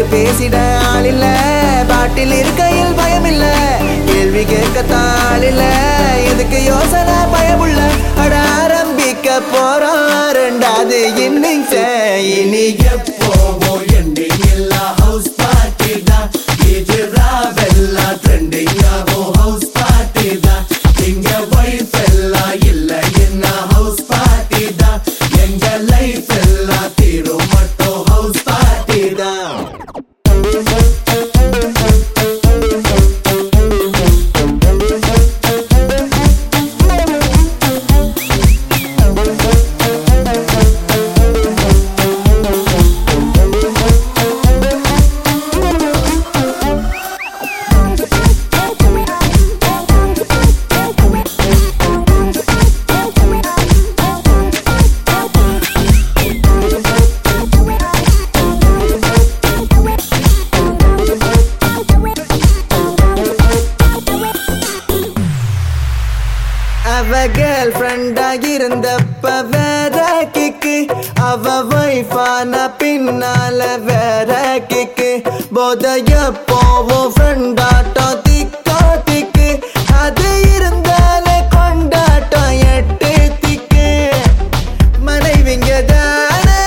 பேசிட ஆள் இல்ல பாட்டில் இருக்கையில் பயம் இல்ல கேள்வி கேட்கத்தான் ஆள் இல்ல எதுக்கு யோசனை பயமுள்ள அட ஆரம்பிக்க போறோம் ரெண்டாவது இன்னிங்ஸ் இனி எப்போவோ ending இல்ல house party தான். இது ராவெல்லாம் trending ஆகும் house party தான். இங்க wife எல்லாம் இல்ல என்ன house party தான். எங்க life எல்லாம் தீரும் மட்டும் house party தான். அவ கேர்ள் ஃப்ரெண்டா இருந்தப்ப வேற கிக்கு அவ வைஃபான பின்னால வேற கிக்கு போதைய போவோம் ஃப்ரெண்டாட்டம் திக்கா திக்கு அது இருந்தாலே கொண்டாட்டம் எட்டு திக்கு மனைவிங்க தானே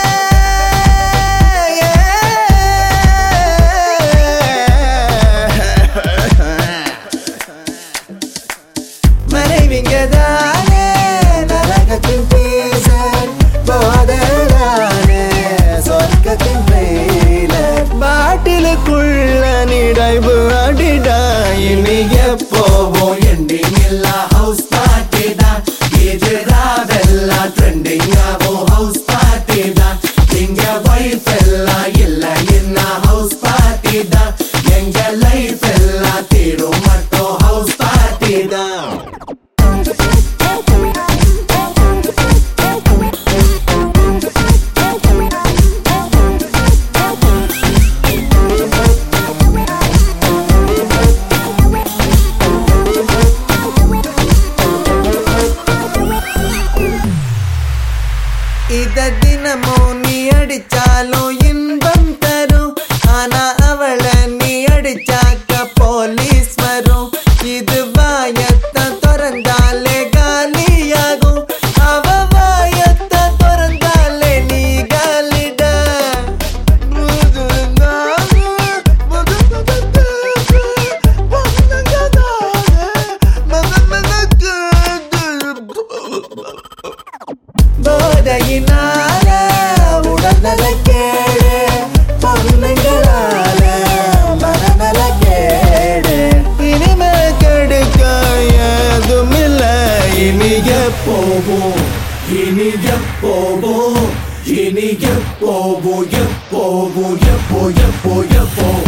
மனைவிங்க தானே நரகத்தின் டீசர் போதலானே சொர்க்கத்தின் ட்ரெய்லர் பாட்டிலுக்குள்ள நிடைவு அடிடா இனி எப்போவோ ending இல்ல house party தான். இது ராவெல்லாம் trending ஆகும் house party தான். இங்க wife எல்லாம் இல்ல என்ன house party தான். எங்க life எல்லாம் தீரும் மட்டும் house party தான். இத தினமும் நீ அடிச்சாலும் இன்பம் தரும் ஆனா அவளை நீ அடிச்சாக்க போலீஸ் வரும் இது வாயத்தை திறந்தாலே காலியாகும் அவ வாயத்தை திறந்தாலே நீ காலிட போதையினால உடல்நல கேடு பொண்ணுங்களால மனநல கேடு இனிமே கெடுக்க ஏதும் இல்லை இனி எப்போவோ இனி எப்போவோ இனி எப்போவோ எப்போவோ எப்போ எப்போ எப்போ